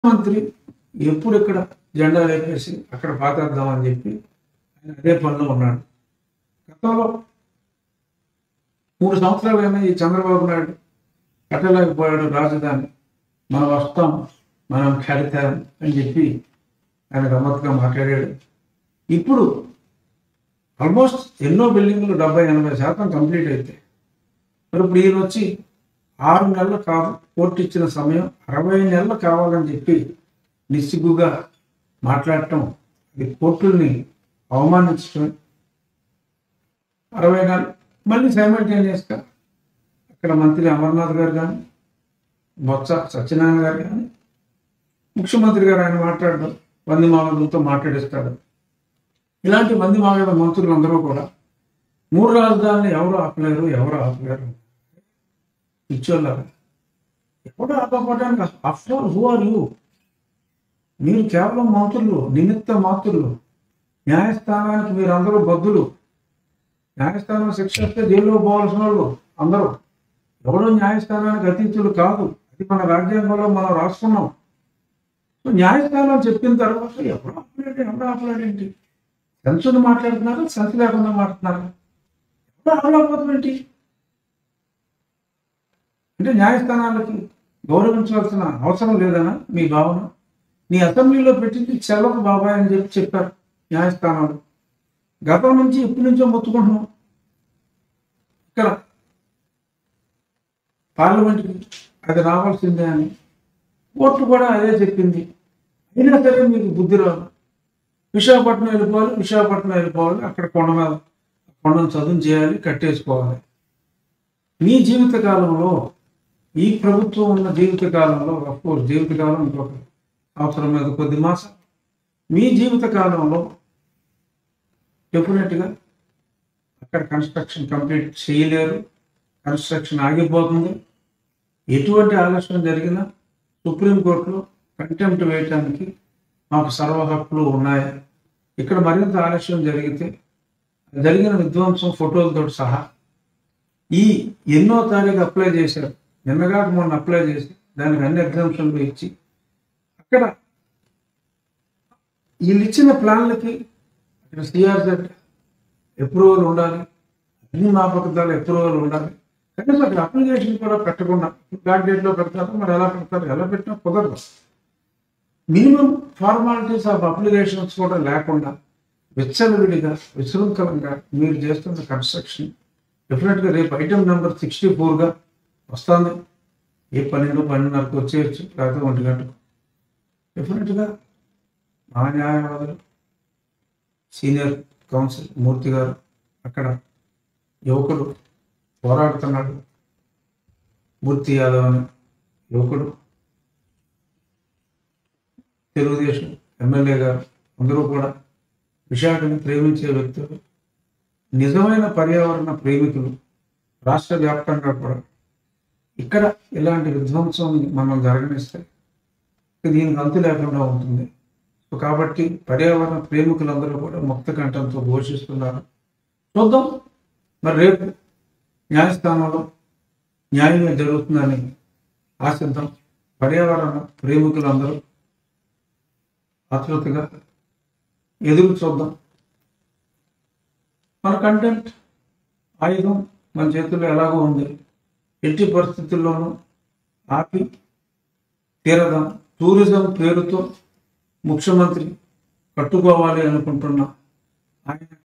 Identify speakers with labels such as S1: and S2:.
S1: మంత్రి ఎప్పుడు ఇక్కడ జెండా లేపేసి అక్కడ పాతేద్దామని చెప్పి ఆయన అదే పనిలో ఉన్నాడు గతంలో మూడు సంవత్సరాలైనా ఈ చంద్రబాబు నాయుడు కట్టలేకపోయాడు రాజధాని మనం వస్తాం మనం కడతాం అని చెప్పి ఆయన గమ్మత్తుగా మాట్లాడాడు ఇప్పుడు ఆల్మోస్ట్ ఎన్నో బిల్డింగ్లు డెబ్బై ఎనభై శాతం కంప్లీట్ అయితే మరి ఇప్పుడు ఈయన వచ్చి ఆరు నెలలు కాదు కోర్టు ఇచ్చిన సమయం అరవై నెలలు కావాలని చెప్పి నిస్సిగ్గుగా మాట్లాడటం అది కోర్టుల్ని అవమానించడం అరవై నెలలు మళ్ళీ సైమల్టేనియస్గా అక్కడ మంత్రి అమర్నాథ్ గారు కానీ బొత్స సత్యనారాయణ గారు కానీ ముఖ్యమంత్రి గారు ఆయన మాట్లాడడం వంది మాగదులతో మాట్లాడిస్తాడు ఇలాంటి మంది మాగద మంత్రులు అందరూ కూడా మూడు రాజధానులు ఎవరు ఆపలేరు ఎవరు ఆపలేరు ఇచ్చోళ్ళారా ఎవరు ఆపకపోవడానికి after all who are you మీరు కేవలం మంత్రులు నిమిత్త మాత్రులు న్యాయస్థానానికి మీరందరూ బద్దులు న్యాయస్థానం శిక్ష వస్తే జైల్లో పోవాల్సిన వాళ్ళు అందరూ ఎవరో న్యాయస్థానానికి అతీతులు కాదు అది మన రాజ్యాంగంలో మనం రాసుకున్నాం సో న్యాయస్థానం చెప్పిన తర్వాత ఎవరు ఆపలేడు ఎవరు ఆపలేడేంటి సెన్సుని మాట్లాడుతున్నారు సెన్స్ లేకుండా మాట్లాడుతున్నారు ఎవరు ఆపలేకపోతాం ఏంటి అంటే న్యాయస్థానాలకి గౌరవించవలసిన అవసరం లేదనా మీ భావన నీ అసెంబ్లీలో పెట్టింది చెల్లక బాబాయ్ అని చెప్పి చెప్పారు న్యాయస్థానాలు గతం నుంచి ఇప్పటి నుంచో మొత్తుకుంటున్నాం ఇక్కడ పార్లమెంట్కి అది రావాల్సిందే అని కోర్టు కూడా అదే చెప్పింది అయినా సరే మీకు బుద్ధి రాదు విశాఖపట్నం వెళ్ళిపోవాలి విశాఖపట్నం వెళ్ళిపోవాలి అక్కడ కొండ మీద కొండను చదువు చేయాలి కట్టేసుకోవాలి మీ జీవిత కాలంలో ఈ ప్రభుత్వం ఉన్న జీవిత కాలంలో కోర్స్ జీవితకాలం ఇంకొక అవసరం మీద కొద్ది మాసం మీ జీవిత కాలంలో డెఫినెట్గా అక్కడ కన్స్ట్రక్షన్ కంప్లీట్ చేయలేరు కన్స్ట్రక్షన్ ఆగిపోతుంది ఎటువంటి ఆలస్యం జరిగినా సుప్రీంకోర్టులో కంటెంప్ట్ వేయటానికి మాకు సర్వ హక్కులు ఉన్నాయి ఇక్కడ మరింత ఆలస్యం జరిగితే జరిగిన విధ్వంసం ఫోటోలతో సహా ఈ ఎన్నో తారీఖు అప్లై చేశారు నిన్నగాక మొన్న అప్లై చేసి దానికి అన్ని ఎగ్జామ్షన్లు ఇచ్చి అక్కడ వీళ్ళు ఇచ్చిన ప్లాన్లకి అక్కడ సిఆర్జెడ్ అప్రూవల్ ఉండాలి అన్ని మాపకతాలు అప్రూవల్ ఉండాలి కనీసం అక్కడ అప్లికేషన్ కూడా పెట్టకుండా బ్యాక్ డేట్లో పెడతారు మరి ఎలా పెడతారు ఎలా పెట్టినా కుదరదు మినిమం ఫార్మాలిటీస్ ఆఫ్ అప్లికేషన్స్ కూడా లేకుండా విచ్చలవిడిగా విశృంఖలంగా మీరు చేస్తున్న కన్స్ట్రక్షన్ డెఫినెట్గా రేపు ఐటమ్ నెంబర్ సిక్స్టీ ఫోర్గా వస్తుంది ఏ పన్నెండు పన్నెండున్నరకు వచ్చేయచ్చు లేకపోతే ఒంటి గంటకు డెఫినెట్గా మా న్యాయవాదులు సీనియర్ కౌన్సిల్ మూర్తి గారు అక్కడ యువకుడు పోరాడుతున్నాడు మూర్తి యాదవ్ అనే యువకుడు తెలుగుదేశం ఎమ్మెల్యే గారు అందరూ కూడా విశాఖని ప్రేమించే వ్యక్తులు నిజమైన పర్యావరణ ప్రేమికులు రాష్ట్ర వ్యాప్తంగా కూడా ఇక్కడ ఇలాంటి విధ్వంసం మనం జరగనిస్తే దీనికి అంతు లేకుండా ఉంటుంది సో కాబట్టి పర్యావరణ ప్రేమికులందరూ కూడా ముక్త కంఠంతో ఘోషిస్తున్నారు చూద్దాం మరి రేపు న్యాయస్థానంలో న్యాయమే జరుగుతుందని ఆశిద్దాం పర్యావరణ ప్రేమికులందరూ ఆతృతగా ఎదురు చూద్దాం మన కంటెంట్ ఆయుధం మన చేతుల్లో ఎలాగో ఉంది ఎట్టి పరిస్థితుల్లోనూ ఆపి తీరదాం టూరిజం పేరుతో ముఖ్యమంత్రి కట్టుకోవాలి అనుకుంటున్న ఆయన